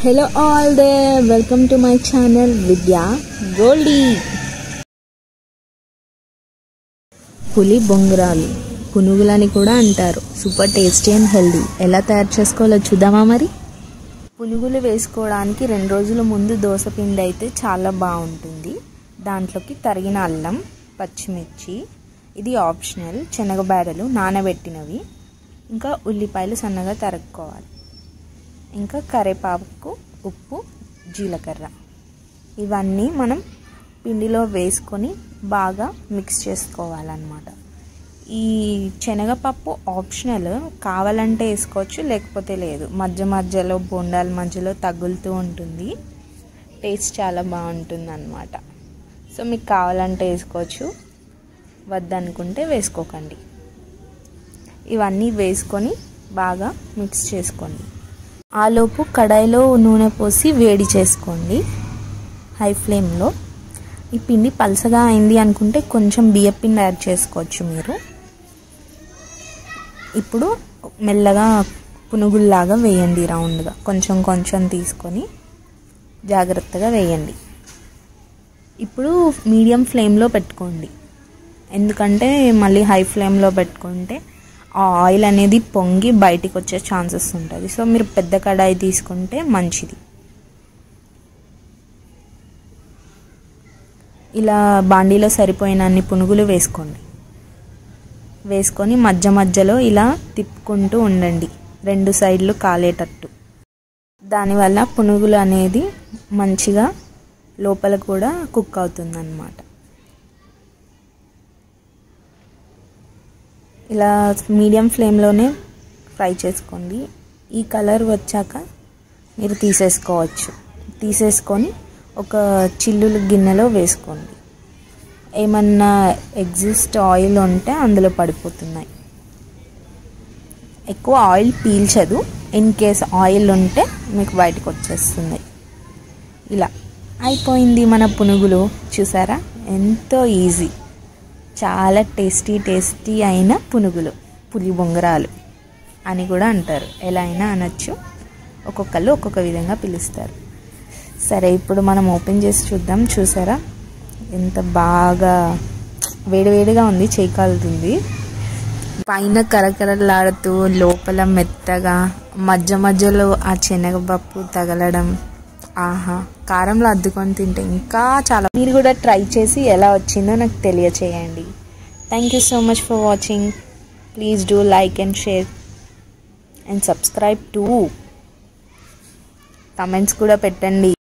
Hello all there, welcome to my channel Vidya Goldie. పులి బొంగరాలు పునుగులని కూడా అంటారు సూపర్ టేస్టీ అండ్ హెల్దీ ఎలా తయారు చేసుకోవాలో చూద్దామా మరి పునుగులు వేసుకోవడానికి రెండు రోజుల ముందు దోశ పిండి అయితే చాలా బాగుంటుంది దాంట్లోకి తరిగిన అల్లం పచ్చిమిర్చి ఇది ఆప్షనల్ శనగబేడలు నానబెట్టినవి ఇంకా ఉల్లిపాయలు సన్నగా తరుక్కోవాలి ఇంకా కరివేపాకు ఉప్పు జీలకర్ర ఇవన్నీ మనం పిండిలో వేసుకొని బాగా మిక్స్ చేసుకోవాలన్నమాట ఈ శనగపప్పు ఆప్షనల్ కావాలంటే వేసుకోవచ్చు లేకపోతే లేదు మధ్య మధ్యలో బొండాల మధ్యలో తగులుతూ ఉంటుంది టేస్ట్ చాలా బాగుంటుంది అనమాట సో మీకు కావాలంటే వేసుకోవచ్చు వద్దనుకుంటే వేసుకోకండి ఇవన్నీ వేసుకొని బాగా మిక్స్ చేసుకోండి ఆలోపు కడాయిలో నూనె పోసి వేడి చేసుకోండి హై ఫ్లేమ్లో ఈ పిండి పలసగా అయింది అనుకుంటే కొంచెం బియ్య పిండి యాడ్ చేసుకోవచ్చు మీరు ఇప్పుడు మెల్లగా పునుగుల్లాగా వేయండి రౌండ్గా కొంచెం కొంచెం తీసుకొని జాగ్రత్తగా వేయండి ఇప్పుడు మీడియం ఫ్లేమ్లో పెట్టుకోండి ఎందుకంటే మళ్ళీ హై ఫ్లేమ్లో పెట్టుకుంటే ఆ ఆయిల్ అనేది పొంగి బయటికి వచ్చే ఛాన్సెస్ ఉంటుంది సో మీరు పెద్ద కడాయి తీసుకుంటే మంచిది ఇలా బాండీలో సరిపోయినన్ని పునుగులు వేసుకోండి వేసుకొని మధ్య మధ్యలో ఇలా తిప్పుకుంటూ ఉండండి రెండు సైడ్లు కాలేటట్టు దానివల్ల పునుగులు అనేది మంచిగా లోపల కూడా కుక్ అవుతుంది అన్నమాట ఇలా మీడియం ఫ్లేమ్లోనే ఫ్రై చేసుకోండి ఈ కలర్ వచ్చాక మీరు తీసేసుకోవచ్చు తీసేసుకొని ఒక చిల్లులు గిన్నెలో వేసుకోండి ఏమన్నా ఎగ్జిస్ట్ ఆయిల్ ఉంటే అందులో పడిపోతున్నాయి ఎక్కువ ఆయిల్ పీల్చదు ఇన్ కేస్ ఆయిల్ ఉంటే మీకు బయటకు వచ్చేస్తుంది ఇలా అయిపోయింది మన పునుగులు చూసారా ఎంతో ఈజీ చాలా టేస్టీ టేస్టీ అయిన పునుగులు పులి బొంగరాలు అని కూడా అంటారు ఎలా అయినా అనొచ్చు ఒక్కొక్కళ్ళు ఒక్కొక్క విధంగా పిలుస్తారు సరే ఇప్పుడు మనం ఓపెన్ చేసి చూద్దాం చూసారా ఎంత బాగా వేడివేడిగా ఉంది చేయి కాలుతుంది పైన కరకరలాడుతూ లోపల మెత్తగా మధ్య మధ్యలో ఆ శనగపప్పు తగలడం ఆహా కారంలో అద్దుకొని తింటే ఇంకా చాలా మీరు కూడా ట్రై చేసి ఎలా వచ్చిందో నాకు తెలియచేయండి thank you so much for watching please do like and share and subscribe to comments కూడా పెట్టండి